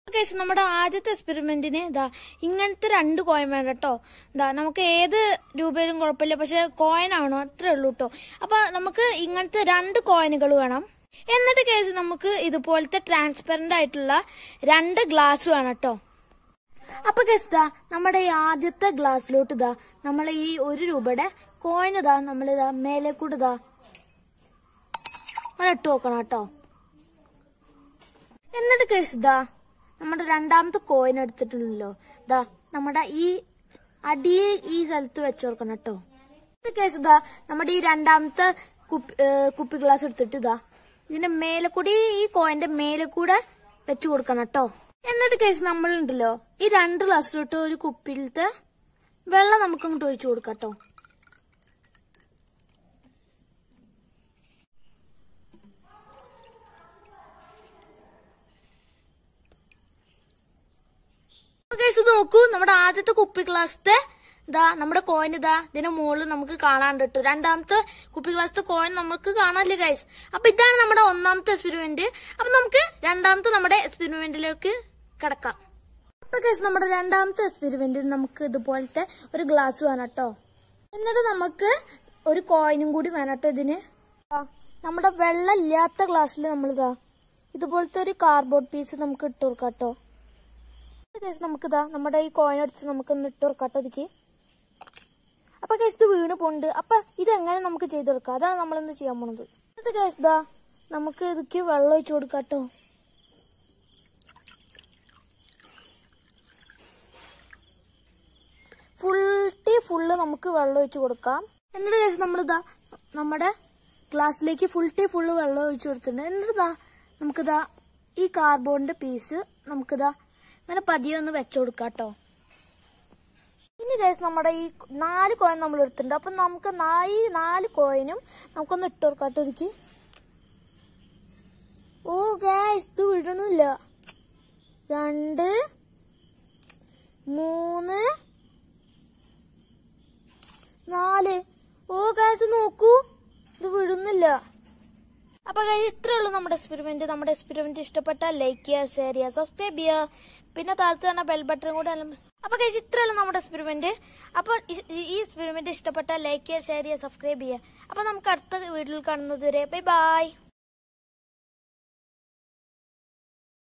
case നമ്മുടെ ആദ്യത്തെ എക്സ്പെരിമെന്റിന് ഇതാ ഇങ്ങനത്തെ രണ്ട് കോയിൻ വേണം കേട്ടോ ഇതാ നമുക്ക് ഏത് രൂപയിലും കുഴപ്പമില്ല പക്ഷെ കോയിൻ ആണോ അത്രേ ഉള്ളൂ കേട്ടോ അപ്പൊ നമുക്ക് ഇങ്ങനത്തെ രണ്ട് കോയിനുകൾ വേണം എന്നിട്ട് കേസ് നമുക്ക് ഇതുപോലത്തെ ട്രാൻസ്പെറന്റ് ആയിട്ടുള്ള രണ്ട് ഗ്ലാസ് വേണം കേട്ടോ അപ്പൊ കേസ് ഇതാ നമ്മുടെ ഈ ആദ്യത്തെ ഗ്ലാസ്സിലോട്ട് ഇതാ നമ്മൾ ഈ ഒരു രൂപയുടെ കോയിൻ ഇതാ നമ്മളിതാ മേലെ കൂടെ ഇതാ അങ്ങനെ ഇട്ട് നോക്കണം കേട്ടോ എന്നിട്ട് കേസ് ഇതാ നമ്മുടെ രണ്ടാമത്തെ കോയിൻ എടുത്തിട്ടുണ്ടല്ലോ ഇതാ നമ്മുടെ ഈ അടിയെ ഈ സ്ഥലത്ത് വെച്ച് കൊടുക്കണം കേട്ടോ എന്നിട്ട് കേസ് ഇതാ നമ്മുടെ ഈ രണ്ടാമത്തെ കുപ്പി ഏ, കുപ്പി ഗ്ലാസ് എടുത്തിട്ട് ഇതാ ഇതിന്റെ മേലെ കൂടി ഈ കോയിന്റെ മേലെ കൂടെ വെച്ച് കൊടുക്കണം കേട്ടോ എന്നിട്ട് കേസ് നമ്മളുണ്ടല്ലോ ഈ രണ്ട് ഗ്ലാസ്സിലോട്ട് ഒരു കുപ്പിയിലത്തെ വെള്ളം നമുക്ക് അങ്ങോട്ട് ഒഴിച്ചു കൊടുക്കാം കേട്ടോ ഗൈസ് ഇത് നോക്കൂ നമ്മുടെ ആദ്യത്തെ കുപ്പി ഗ്ലാസത്തെ ഇതാ നമ്മുടെ കോയിൻ ഇതാ ഇതിന്റെ മുകളിൽ നമുക്ക് കാണാൻ കിട്ടും രണ്ടാമത്തെ കുപ്പി ഗ്ലാസത്തെ കോയിൻ നമുക്ക് കാണാനില്ല ഗൈസ് അപ്പൊ ഇതാണ് നമ്മുടെ ഒന്നാമത്തെ എക്സ്പെരിമെന്റ് അപ്പൊ നമുക്ക് രണ്ടാമത്തെ നമ്മുടെ എക്സ്പെരിമെന്റിലേക്ക് കിടക്കാം അപ്പൊ ഗൈസ് നമ്മുടെ രണ്ടാമത്തെ എക്സ്പെരിമെന്റിൽ നമുക്ക് ഇതുപോലത്തെ ഒരു ഗ്ലാസ് വേണം കേട്ടോ എന്നിട്ട് നമുക്ക് ഒരു കോയിനും കൂടി വേണം കേട്ടോ ഇതിന് ആ, നമ്മുടെ വെള്ളം ഇല്ലാത്ത ഗ്ലാസ്സിൽ നമ്മളിതാ ഇതുപോലത്തെ ഒരു കാർഡ്ബോർഡ് പീസ് നമുക്ക് ഇട്ട് കൊടുക്കാം കേട്ടോ കേസ് നമുക്കിതാ നമ്മുടെ ഈ കോയിൻ എടുത്ത് നമുക്ക് ഒന്ന് ഇട്ട് കൊടുക്കാം കേട്ടോ ഇതിക്ക് അപ്പൊ കേസ് ഇത് വീണ് പോണ്ട് അപ്പൊ ഇതെങ്ങനെ നമുക്ക് ചെയ്തെടുക്കാം അതാണ് നമ്മൾ ഇന്ന് ചെയ്യാൻ പോണത് എന്നിട്ട് കേസ് ഇതാ നമുക്ക് ഇതിക്ക് വെള്ളം ഒഴിച്ചു കൊടുക്കാം കേട്ടോ ഫുൾ ടീ ഫുള്ള് നമുക്ക് വെള്ളം ഒഴിച്ചു കൊടുക്കാം എന്നിട്ട് കേസ് നമ്മളിതാ നമ്മുടെ ഗ്ലാസ്സിലേക്ക് ഫുൾ ടീ ഫുള്ള് വെള്ളം ഒഴിച്ചു കൊടുത്തിട്ടുണ്ട് എന്നിട്ടിതാ നമുക്കിതാ ഈ കാർബോണിന്റെ പീസ് നമുക്കിതാ ഇങ്ങനെ പതിയെ ഒന്ന് വെച്ചു കൊടുക്കാം കേട്ടോ ഇനി ഗൈസ് നമ്മുടെ ഈ നാല് കോയിൻ നമ്മൾ എടുത്തിട്ടുണ്ട് അപ്പൊ നമുക്ക് നാ- ഈ നാല് കോയിനും നമുക്കൊന്ന് ഇട്ട് കൊടുക്കാം കേട്ടോ ഇതിക്ക് ഓ ഗൈസ് ഇത് വിടണില്ല രണ്ട് മൂന്ന് നാല് ഓ ഗൈസ് നോക്കൂ ഇത് വിടുന്നില്ല അപ്പൊ guys, ഇത്രേ ഉള്ളൂ നമ്മുടെ എക്സ്പെരിമെന്റ് നമ്മുടെ എക്സ്പെരിമെന്റ് ഇഷ്ടപ്പെട്ടാൽ ലൈക്ക് ചെയ്യുക ഷെയർ ചെയ്യുക സബ്സ്ക്രൈബ് ചെയ്യുക പിന്നെ താഴത്ത് കാണുന്ന ബെൽ ബട്ടൺ കൂടെ അല്ല അപ്പൊ guys, ഇത്രേ ഉള്ളൂ നമ്മുടെ എക്സ്പെരിമെന്റ് അപ്പൊ ഇ- ഈ എക്സ്പെരിമെന്റ് ഇഷ്ടപ്പെട്ടാൽ ലൈക്ക് ചെയ്യുക ഷെയർ ചെയ്യുക സബ്സ്ക്രൈബ് ചെയ്യുക അപ്പൊ നമുക്ക് അടുത്ത വീഡിയോയിൽ കാണുന്നത് വരെ ബൈ ബൈ